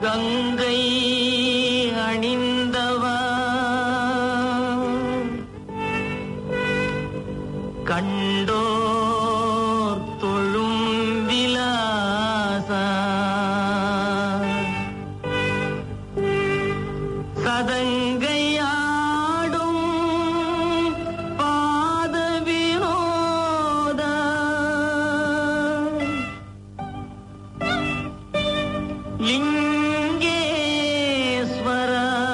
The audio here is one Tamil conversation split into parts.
கங்கை அணிந்தவா கண்டோர் தொழும் விலாசா சதங்கையாடும் பாத வினோத லிங்கேஸ்வர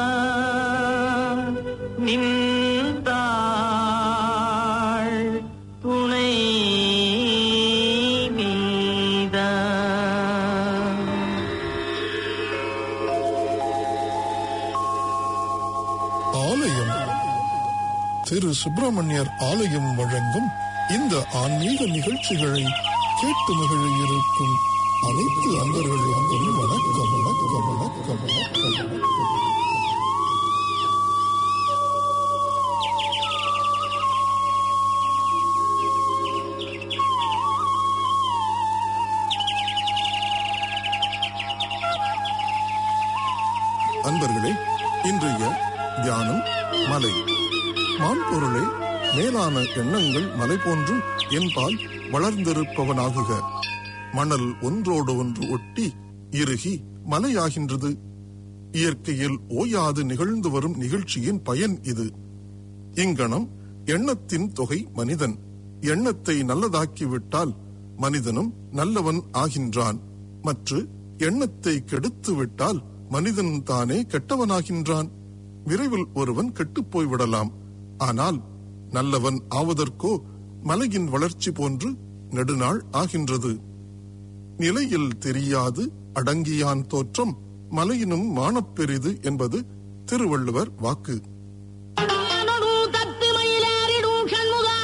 நின்றாள் துணை நீதா ஆலயம் திரு சுப்பிரமணியர் ஆலயம் வழங்கும் இந்த ஆன்மீக நிகழ்ச்சிகளை கேட்டு மகிழ இருக்கும் அனைத்து அன்பர்களுக்கும் வணக்கம் வணக்கம் வணக்கம் வணக்கம் வணக்கம் அன்பர்களே இன்றைய தியானம் மலை மான்பொருளை மேலான எண்ணங்கள் மலை போன்று என்பால் வளர்ந்திருப்பவனாகுக மணல் ஒன்றோடு ஒன்று ஒட்டி இறுகி மலையாகின்றது இயற்கையில் ஓயாது நிகழ்ந்து வரும் நிகழ்ச்சியின் பயன் இது இங்கனம் எண்ணத்தின் தொகை மனிதன் எண்ணத்தை நல்லதாக்கிவிட்டால் மனிதனும் நல்லவன் ஆகின்றான் மற்ற எண்ணத்தை கெடுத்து விட்டால் மனிதன் தானே கெட்டவனாகின்றான் விரைவில் ஒருவன் கெட்டுப் போய்விடலாம் ஆனால் நல்லவன் ஆவதற்கோ மலையின் வளர்ச்சி போன்று நெடுநாள் ஆகின்றது நிலையில் தெரியாது அடங்கியான் தோற்றம் மலையினும் மானப்பெரிது என்பது திருவள்ளுவர் வாக்கு நானொடும் தத்து மயிலேறிடும் சண்முகா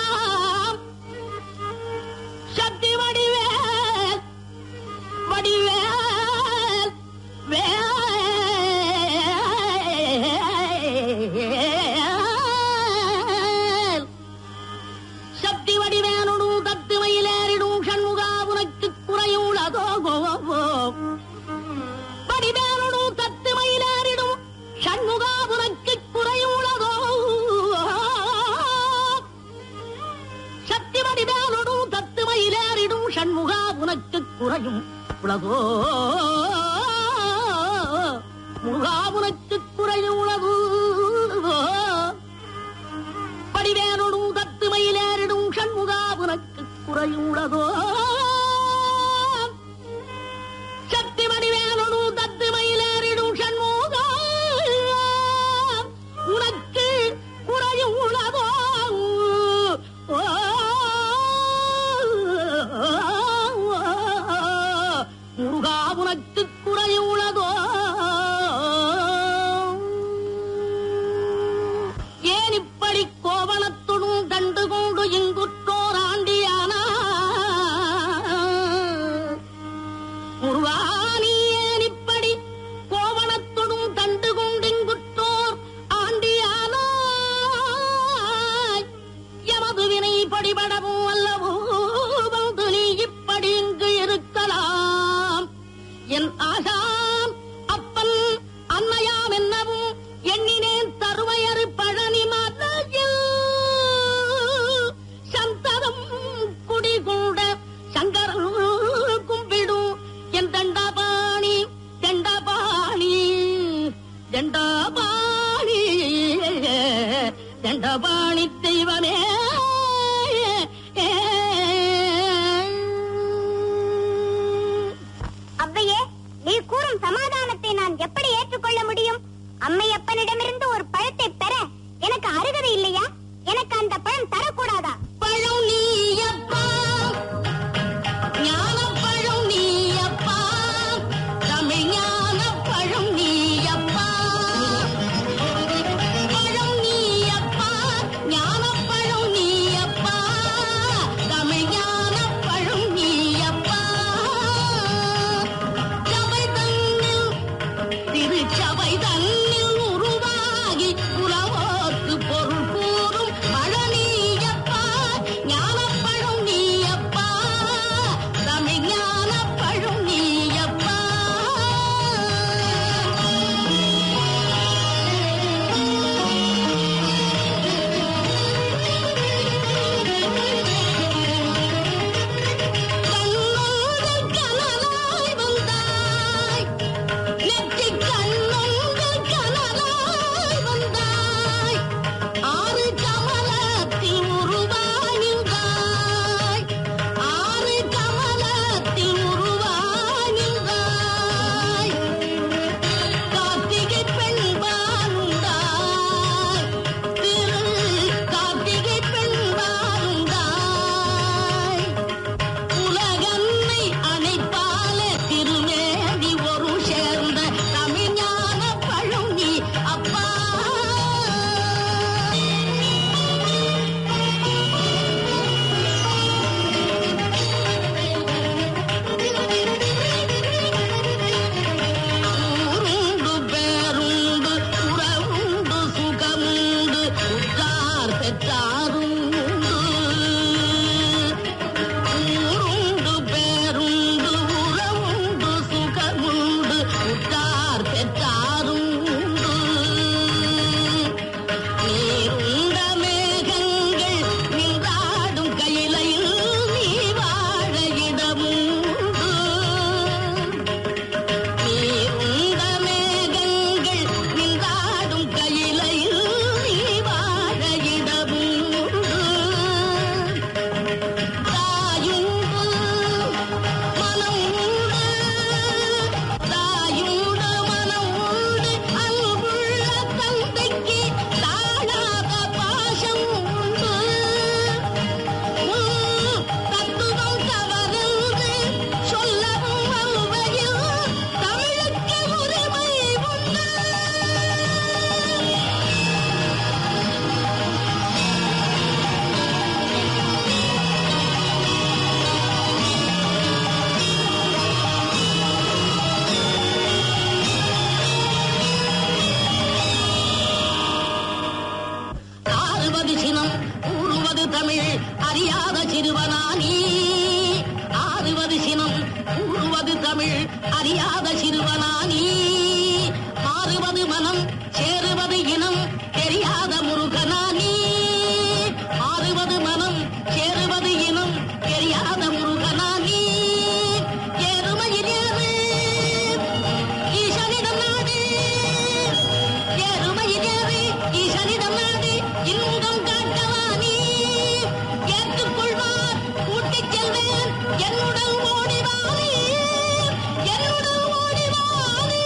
சக்தி வடிவேல் வடிவேல் வேல் சக்தி வடிவேலொடும் தத்து மயிலேறிடும் சண்முகா உனக்கு குறையுள்ளதோ வடிவேலொடும் தத்து மயிலேறிடும் சண்முகா உனக்கு குறையுள்ளதோ சக்தி வடிவேலொடும் தத்து மயிலேறிடும் சண்முகா உனக்கு குறையும் உலகோ முருகா உனக்கு குறையும் உலகு படிவேனொடும் தத்து மயிலேறிடும் சண்முகா உனக்கு குறையும் உலகோ சக்தி வடிவேலொடும் தத்து மயிலேறிடும் சண்முகா உனக்கு குறையும் உலகோ ஓ முருகா உனக்கு குறையும் உலகோ ஏன் இப்படி கோவணத்துடும் கண்டு கொண்டு இங்குற்றோர் ஆண்டியானா முருகானி ஏன் இப்படி கோவணத்துடும் கண்டு கொண்டு இங்குற்றோர் ஆண்டியானா எமது வினை படிபடவும் அல்லவோ வந்து நீ இப்படி இங்கு இருக்கலாம் என் ஆசாம் அப்பன் அன்னையாம் என்னவும் எண்ணினேன் தருவையறு பழனி மலையில் சந்ததம் குடிகூட சங்கரன் கும்பிடும் என் தண்டாபாணி தண்டாபாணி தண்டாபாணி தண்டாபாணி தெய்வமே அவ்வையே நீ கூறும் சமாதானத்தை நான் எப்படி ஏற்றுக்கொள்ள முடியும் அம்மையப்பனிடமிருந்து ஒரு பழத்தை பெற எனக்கு அருகதை இல்லையா எனக்கு அந்த பழம் தரக்கூடாதா பழம் நீயப்பா ஞானப்பழம் நீயப்பா தமிழ் ஞானப்பழம் நீயப்பா பழம் நீயப்பா ஞானப்பழம் நீயப்பா தமிழ் ஞானப்பழம் நீயப்பா சபை தன்னில் திருச்சபை தன்னில் உருவான அறியாத சிறுவனானி ஆறுவது சினம் கூறுவது தமிழ் அறியாத சிறுவனானி மாறுவது மனம் சேருவது இனம் தெரியாத முருகனானி மாறுவது மனம் சேருவது இனம் தெரியாத முருகனானி எருமையில் ஏறு ஈசனிடம் நாடு எருமையில் ஏறு ஈசனிடம் நாடு இன்பம் காட்டவானி ஏற்றுக்கொள்வார் கூட்டிச் செல்வேன் என்னுடன் ஓடிவானி என்னுடன் ஓடிவானி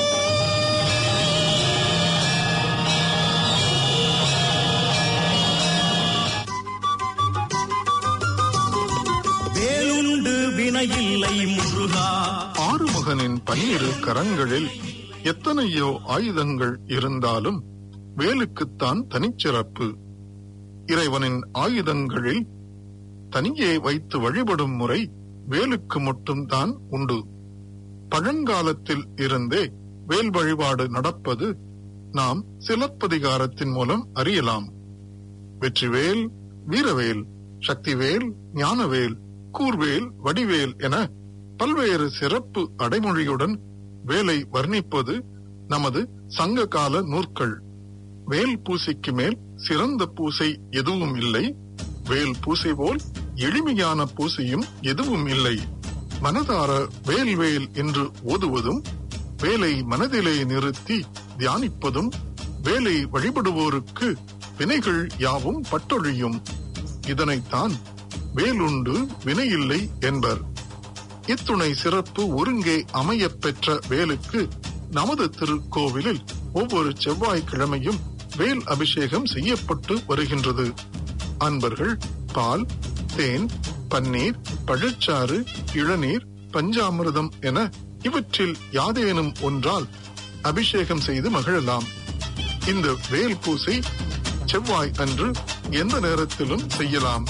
வேலுண்டு வினையில்லை முருகா ஆறுமுகனின் பன்னிரு கரங்களில் எத்தனையோ ஆயுதங்கள் இருந்தாலும் வேலுக்குத்தான் தனிச்சிறப்பு இறைவனின் ஆயுதங்களில் தனியே வைத்து வழிபடும் முறை வேலுக்கு மட்டும்தான் உண்டு பழங்காலத்தில் இருந்தே வேல் வழிபாடு நடப்பது நாம் சிலப்பதிகாரத்தின் மூலம் அறியலாம் வெற்றிவேல் வீரவேல் சக்திவேல் ஞானவேல் கூர்வேல் வடிவேல் என பல்வேறு சிறப்பு அடைமொழியுடன் வேலை வர்ணிப்பது நமது சங்ககால நூற்கள் வேல் பூசைக்கு மேல் சிறந்த பூசை எதுவும் இல்லை வேல் பூசை போல் எளிமையான பூசையும் எதுவும் இல்லை மனதார வேல் வேல் என்று ஓதுவதும் வேலை மனதிலே நிறுத்தி தியானிப்பதும் வேலை வழிபடுவோருக்கு வினைகள் யாவும் பட்டொழியும் இதனைத்தான் வேலுண்டு வினையில்லை என்பர் இத்துணை சிறப்பு ஒருங்கே அமையப் பெற்ற வேலுக்கு நமது திருக்கோவிலில் ஒவ்வொரு செவ்வாய்க்கிழமையும் வேல் அபிஷேகம் செய்யப்பட்டு வருகின்றது அன்பர்கள் பால் தேன் பன்னீர் பழச்சாறு இளநீர் பஞ்சாமிர்தம் என இவற்றில் யாதேனும் ஒன்றால் அபிஷேகம் செய்து மகிழலாம் இந்த வேல் பூசை செவ்வாய் அன்று எந்த நேரத்திலும் செய்யலாம்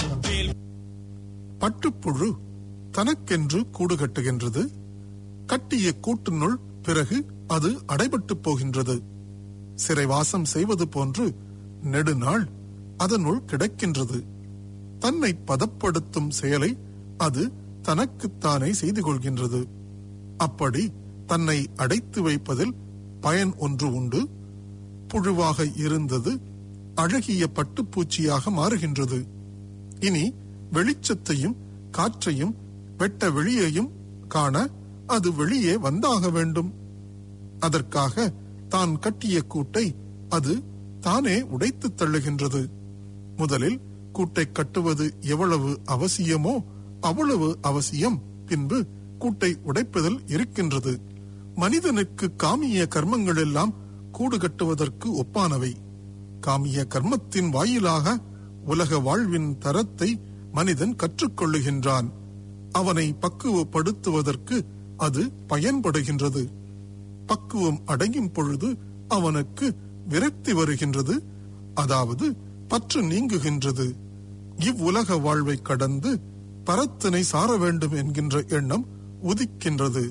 பட்டுப்புழு தனக்கென்று கூடு கட்டுகின்றது கட்டிய கூட்டினுள் பிறகு அது அடைபட்டு போகின்றது சிறைவாசம் செய்வது போன்று நெடுநாள் அதனுள் கிடக்கின்றது தன்னை பதப்படுத்தும் செயலை அது தனக்குத்தானே செய்து கொள்கின்றது அப்படி தன்னை அடைத்து வைப்பதில் பயன் ஒன்று உண்டு புழுவாக இருந்தது அழகிய பட்டுப்பூச்சியாக மாறுகின்றது இனி வெளிச்சத்தையும் காற்றையும் வெட்ட வெளியையும் காண அது வெளியே வந்தாக வேண்டும் அதற்காக தான் கட்டிய கூட்டை அது தானே உடைத்து தள்ளுகின்றது முதலில் கூட்டை கட்டுவது எவ்வளவு அவசியமோ அவ்வளவு அவசியம் பின்பு கூட்டை உடைப்பதில் இருக்கின்றது மனிதனுக்கு காமிய கர்மங்கள் எல்லாம் கூடு கட்டுவதற்கு ஒப்பானவை காமிய கர்மத்தின் வாயிலாக உலக வாழ்வின் தரத்தை மனிதன் கற்றுக்கொள்ளுகின்றான் அவனை பக்குவப்படுத்துவதற்கு அது பயன்படுகின்றது பக்குவம் அடையும் பொழுது அவனுக்கு விரக்தி வருகின்றது அதாவது பற்று நீங்குகின்றது இவ்வுலக வாழ்வை கடந்து பரத்தினை சார வேண்டும் என்கின்ற எண்ணம் உதிக்கின்றது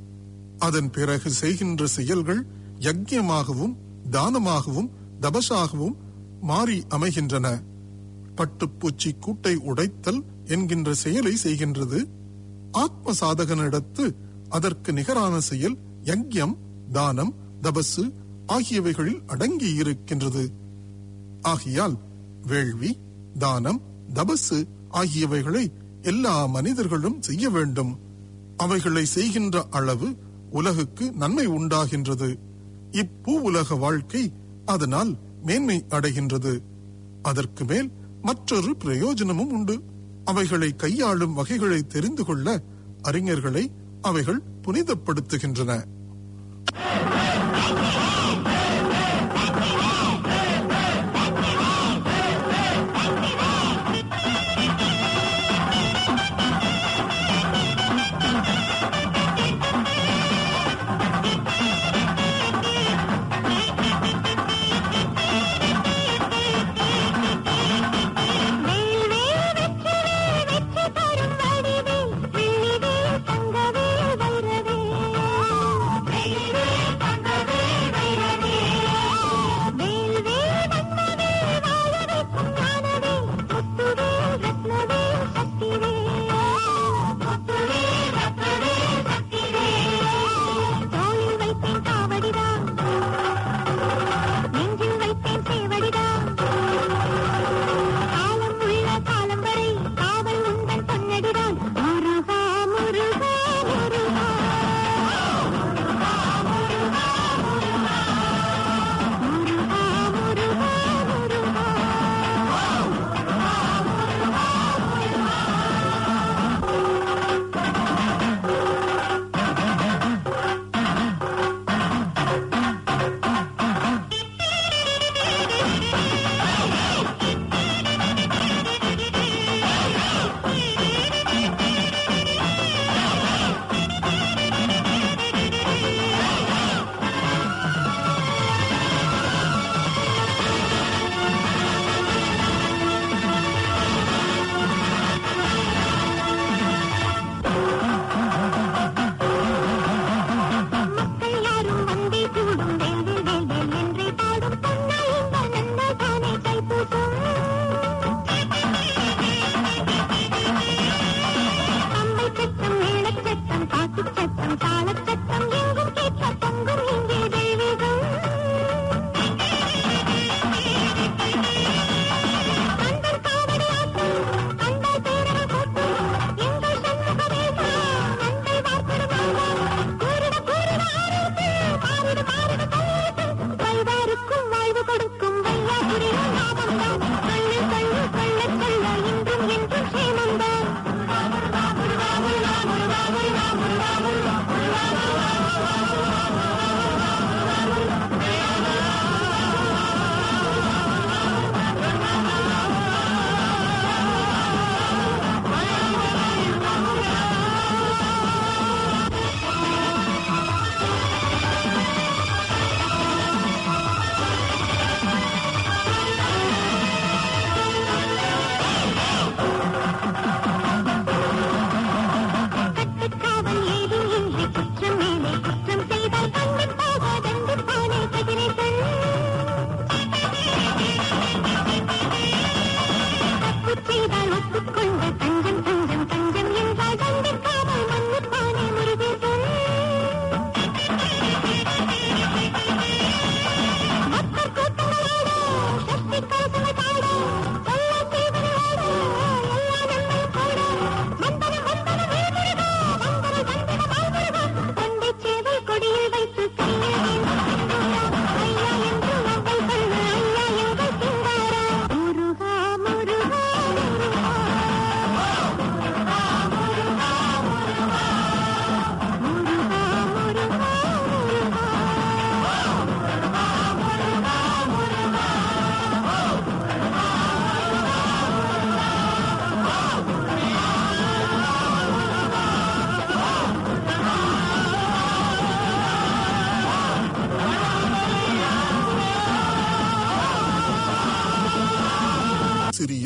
அதன் பிறகு செய்கின்ற செயல்கள் யஜ்யமாகவும் தானமாகவும் தபசாகவும் மாறி அமைகின்றன பட்டுப்பூச்சி கூட்டை உடைத்தல் என்கின்ற செயலை செய்கின்றது ஆத்ம சாதகனிடத்து அதற்கு நிகரான செயல் யஜ்யம் தானம் தபசு ஆகியவைகளில் அடங்கி இருக்கின்றது ஆகையால் வேள்வி தானம் தபசு ஆகியவைகளை எல்லா மனிதர்களும் செய்ய வேண்டும் அவைகளை செய்கின்ற அளவு உலகுக்கு நன்மை உண்டாகின்றது இப்பூ உலக வாழ்க்கை அதனால் மேன்மை அடைகின்றது அதற்கு மேல் மற்றொரு பிரயோஜனமும் உண்டு அவைகளை கையாளும் வகைகளை தெரிந்து கொள்ள அறிஞர்களை அவைகள் புனிதப்படுத்துகின்றன வெற்றி தரும் வடிவேல் வெள்ளிவேல் தங்கவேல் வைரவேல்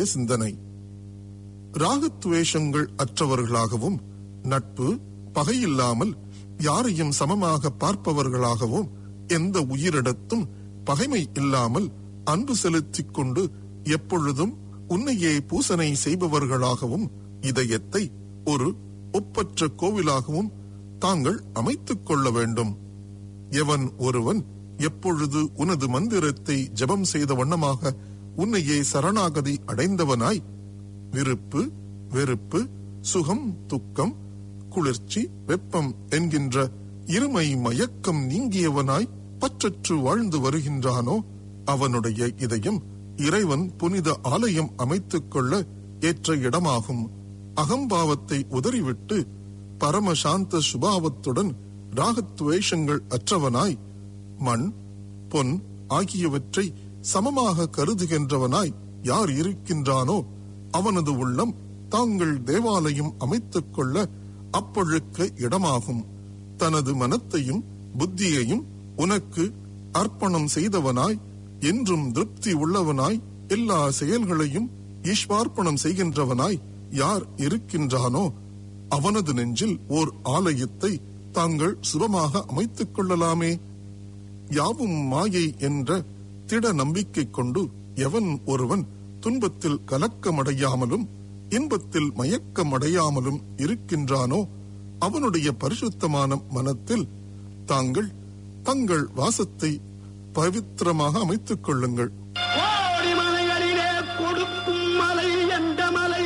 சிந்தனை ராகத்வேஷங்கள் அற்றவர்களாகவும் நட்பு பகையில்லாமல் யாரையும் சமமாக பார்ப்பவர்களாகவும் எந்த உயிரிடத்தும் பகைமை இல்லாமல் அன்பு செலுத்திக் கொண்டு எப்பொழுதும் உன்னையே பூசனை செய்பவர்களாகவும் இதயத்தை ஒரு ஒப்பற்ற கோவிலாகவும் தாங்கள் அமைத்துக் கொள்ள வேண்டும் எவன் ஒருவன் எப்பொழுது உனது மந்திரத்தை ஜெபம் செய்த வண்ணமாக உன்னையே சரணாகதி அடைந்தவனாய் விருப்பு வெறுப்பு சுகம் துக்கம் குளிர்ச்சி வெப்பம் என்கின்ற இருமை மயக்கம் நீங்கியவனாய் பற்றற்று வாழ்ந்து வருகின்றானோ அவனுடைய இதயம் இறைவன் புனித ஆலயம் அமைத்துக் கொள்ள ஏற்ற இடமாகும் அகம்பாவத்தை உதறிவிட்டு பரமசாந்த சுபாவத்துடன் ராகத்வேஷங்கள் அற்றவனாய் மண் பொன் ஆகியவற்றை சமமாக கருதுகின்றவனாய் யார் இருக்கின்றானோ அவனது உள்ளம் தாங்கள் தேவாலயம் அமைத்துக் கொள்ள அப்பொழுக்க இடமாகும் தனது மனத்தையும் புத்தியையும் உனக்கு அர்ப்பணம் செய்தவனாய் என்றும் திருப்தி உள்ளவனாய் எல்லா செயல்களையும் ஈஸ்வார்ப்பணம் செய்கின்றவனாய் யார் இருக்கின்றானோ அவனது நெஞ்சில் ஓர் ஆலயத்தை தாங்கள் சுபமாக அமைத்துக் கொள்ளலாமே யாவும் மாயை என்ற திட நம்பிக்கை கொண்டு எவன் ஒருவன் துன்பத்தில் கலக்கமடையாமலும் இன்பத்தில் மயக்கமடையாமலும் இருக்கின்றானோ அவனுடைய பரிசுத்தமான மனத்தில் தாங்கள் தங்கள் வாசத்தை பவித்திரமாக அமைத்துக் கொள்ளுங்கள் கோடி மலைகளிலே கொடுக்கும் மலை எந்த மலை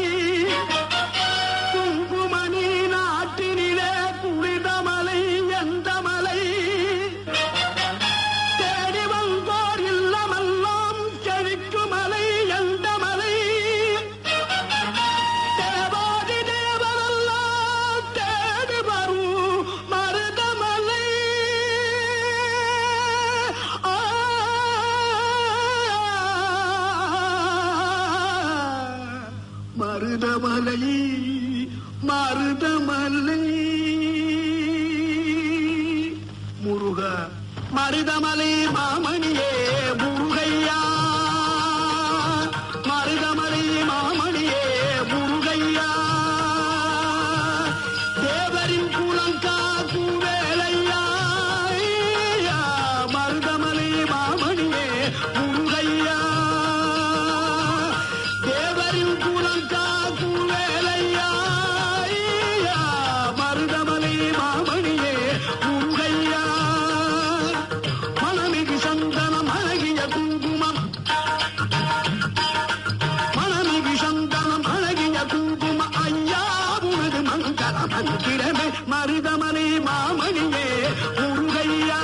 குங்குமணி நாட்டினிலே புனித மலை எந்த மலை தேடி வந்தோர் இல்லமெல்லாம் செழிக்கும் மலை எந்த மலை தேவாதி தேவரெல்லாம் தேடி வரும் மருதமலை ஆ மருதமலை மருதமலை முருக மருதமலை மாமணியே முருகையா மருதமலை மாமணியே முருகையா தேவரின் குலம் காக்கும் வேலையா ஐயா, மருதமலை மாமணியே முருகையா தேவரின் குலம் காக்கும் வேலையா ஐயா, மருதமலை மாமணியே முருகையா மனமிகு சந்தனம் அழகிய குங்குமம் மனமிகு சந்தனம் அழகிய குங்கும ஐயா உனது மங்கள மந்திரமே மருதமணி மாமணியே முருகையா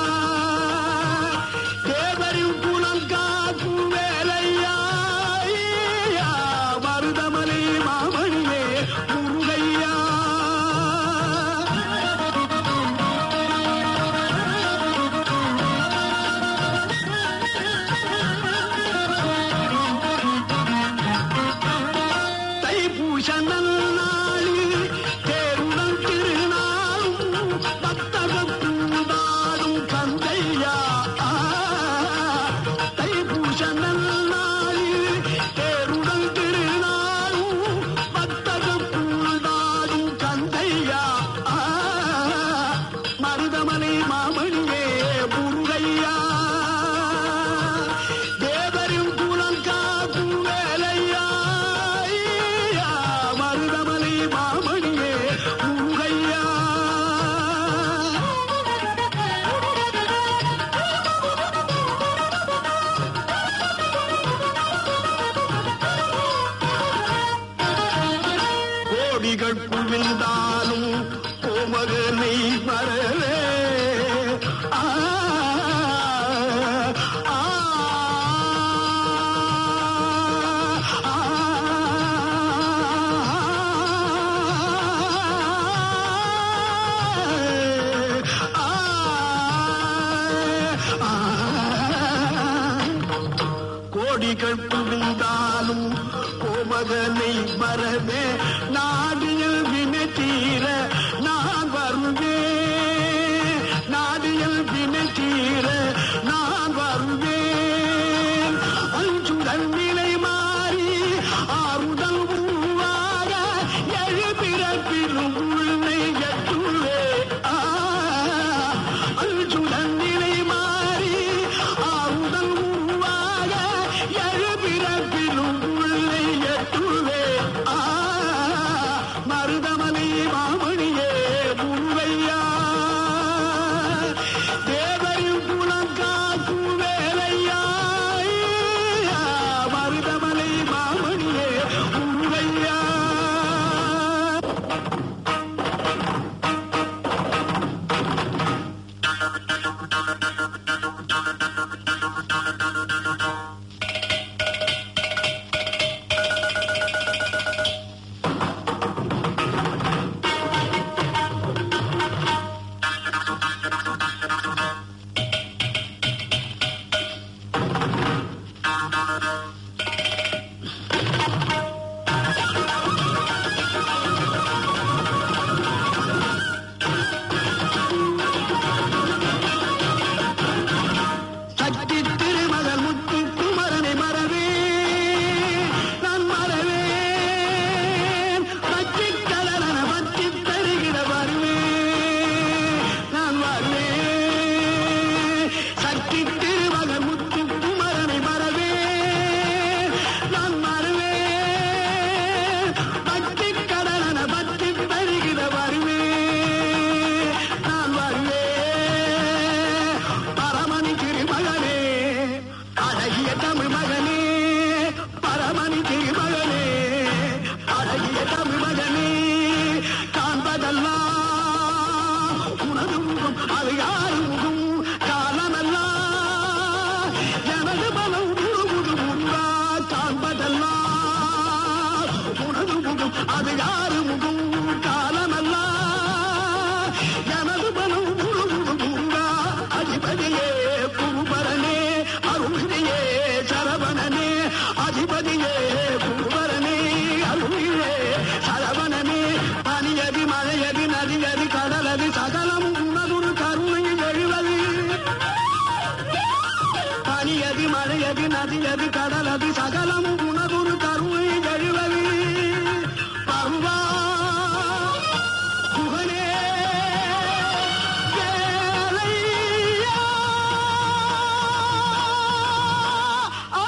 தேவரின் குலம் காக்கும் வேலையா ஐயா, மருதமணி மாமணியே முருகையா தைப்பூச நன்னாளில் தேருடன் திருநாளும் பக்தர்கள் பூந்தாடும் கந்தையா தைப்பூச நன்னாளில் தேருடன் திருநாளும் பக்தர்கள் பூந்தாடும் கந்தையா மருதமலை மாமணியே முருகையா தேவரின் குலம் காக்கும் வேலையா ஐயா, மருதமலை மாமணியே முருகையா கோடிகள் குவிந்தாலும் கோமகனை மறவே ஆ, ஆ, ஆ, கோடிகள் குவிந்தாலும் கோமகனை மறவே நாடியில் வினை தீர நான் வருவேன் நாடியில் வினை தீர நான் வருவேன் அஞ்சுடன் நிலை மாறி மலையது நதியது கடலது சகலம் உணகுரு கருணை எழுவது பருவா புகழே வேலையா ஆ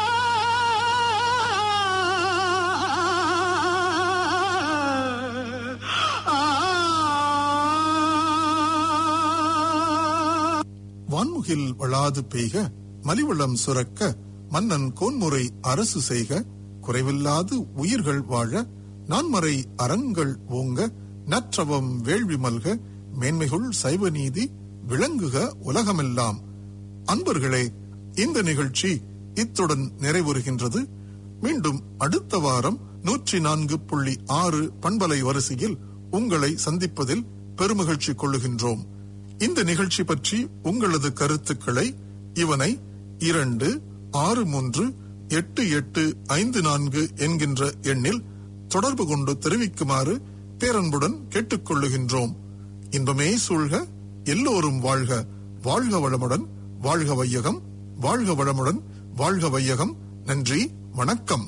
வான்முகில் வளாது பெய்க மலிவளம் சுரக்க மன்னன் கோன்முறை அரசு செய்க குறைவில்லாது உயிர்கள் வாழ நான்மறை அறங்கள் ஓங்க நற்றவம் வேள்வி மல்க மேன்மைகுள் சைவ நீதி விளங்குக உலகமெல்லாம் அன்பர்களே இந்த நிகழ்ச்சி இத்துடன் நிறைவுறுகின்றது மீண்டும் அடுத்த வாரம் நூற்றி நான்கு புள்ளி ஆறு பண்பலை வரிசையில் உங்களை சந்திப்பதில் பெருமகிழ்ச்சி கொள்ளுகின்றோம் இந்த நிகழ்ச்சி பற்றி உங்களது கருத்துக்களை இவனை இரண்டு ஆறு மூன்று எட்டு எட்டு ஐந்து நான்கு என்கின்ற எண்ணில் தொடர்பு கொண்டு தெரிவிக்குமாறு பேரன்புடன் கேட்டுக்கொள்ளுகின்றோம் இன்பமே சூழ்க எல்லோரும் வாழ்க வாழ்க வளமுடன் வாழ்க வையகம் வாழ்க வளமுடன் வாழ்க வையகம் நன்றி வணக்கம்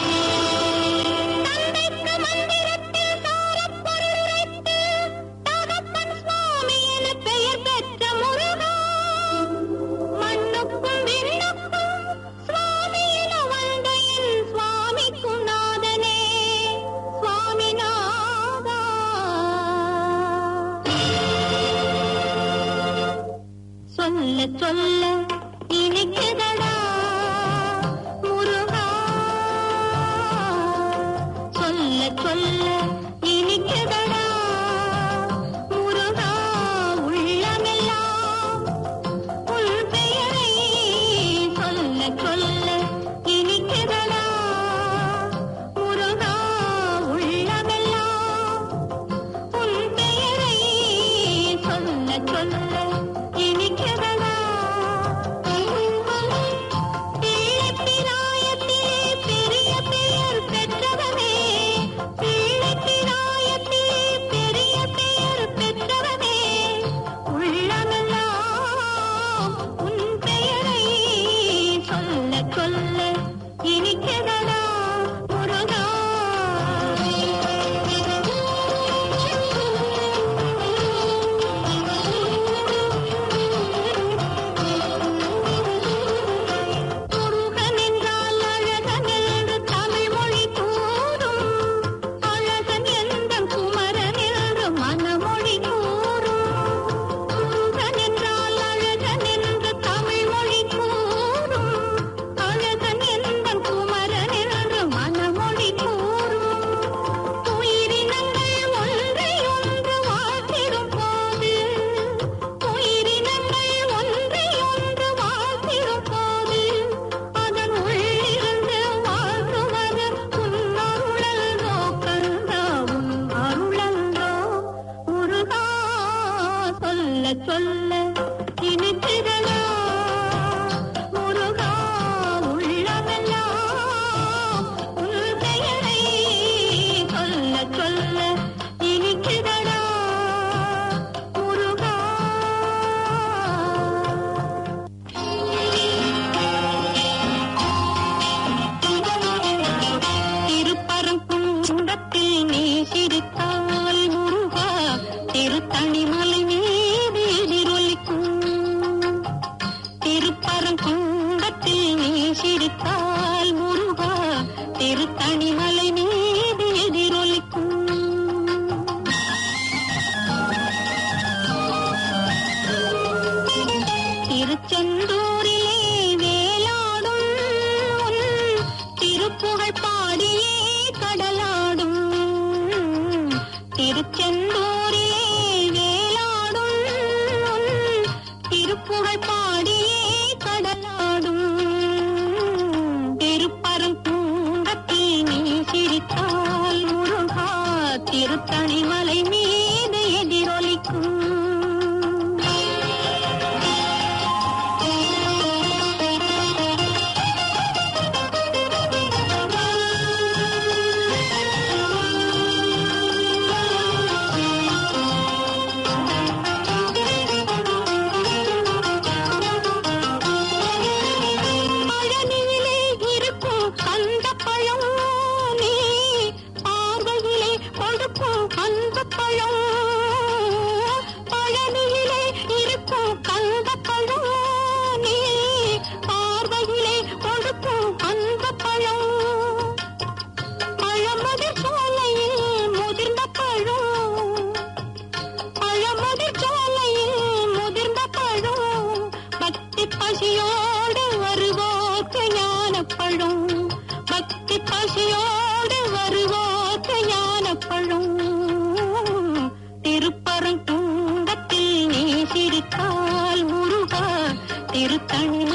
தந்தைக்கு மந்திரத்தில் சாரப்பொருளுரைத்து, தகப்பன் சுவாமி என பெயர் பெற்ற முருகா. மண்ணுக்கும் விண்ணுக்கும் சுவாமி என வந்த என் சுவாமிக்கும் நாதனே, சுவாமிநாதா. சொல்ல சொல்ல இனிக்குதடா முருகா சொல்ல சொல்ல இனிக்குதடா முருகா உள்ளமெல்லாம் உன் பெயரை சொல்ல சொல்ல இனிக்குதடா முருகா உள்ளமெல்லாம் உன் பெயரை சொல்ல சொல்ல இனிக்குதடா பிள்ளைப்பிராயத்திலே பெரிய பெயர் பெற்றவனே பிள்ளைப்பிராயத்திலே பெரிய பெயர் பெற்றவனே உள்ளமெல்லாம் உன் பெயரை சொல்ல சொல்ல இனிக்குதடா முருகா முருகன் என்றால் அழகன் என்று தமிழ் மொழி கூறும் அழகன் எந்தன் குமரன் என்று மனமொழி கூறும் முருகன் என்றால் அழகன் என்று தமிழ் மொழி கூறும் அழகன் எந்தன் குமரன் என்று மனமொழி கூறும் உயிரினங்கள் ஒன்றை ஒன்று வாழ்த்திடும் போது உயிரினங்கள் ஒன்றை ஒன்று வாழ்த்திடும் போது அதன் உள்ளிருந்து வாழ்த்துவது உன் அருளன்றோ கந்தா உன் அருளன்றோ முருகா சொல்ல சொல்ல இனித்திரளா முருகா உள்ளமெல்லாம் உன் பெயரை சொல்ல சொல்ல இனிக்குதடா முருகா திருப்பரங்குன்றத்தில் நீ சிரித்தால் முருகா திருத்தணிமலை மீது எதிரொலிக்கும் திருப்பரங்குன்றத்தில் நீ சிரித்தால் முருகா திருத்தணிமலை மீது எதிரொலிக்கும் திருச்செந்தூரிலே வேலாடும் உன் திருப்புகழ் பாடியே கடலாடும் திருச்செந்தூரிலே வேலாடும் உன் திருப்புகழ் பாடியே கடலாடும் திருப்பரங்குன்றத்தில் நீ சிரித்தால் முருகா திருத்தணிமலை மீது எதிரொலிக்கும் பசியோடு வருவோக்கு ஞானப்பழம் பக்தி பசியோடு வருவோக்கு ஞானப்பழம் திருப்பரங்குன்றத்தில் நீ சிரித்தால் முருகா திருத்தணி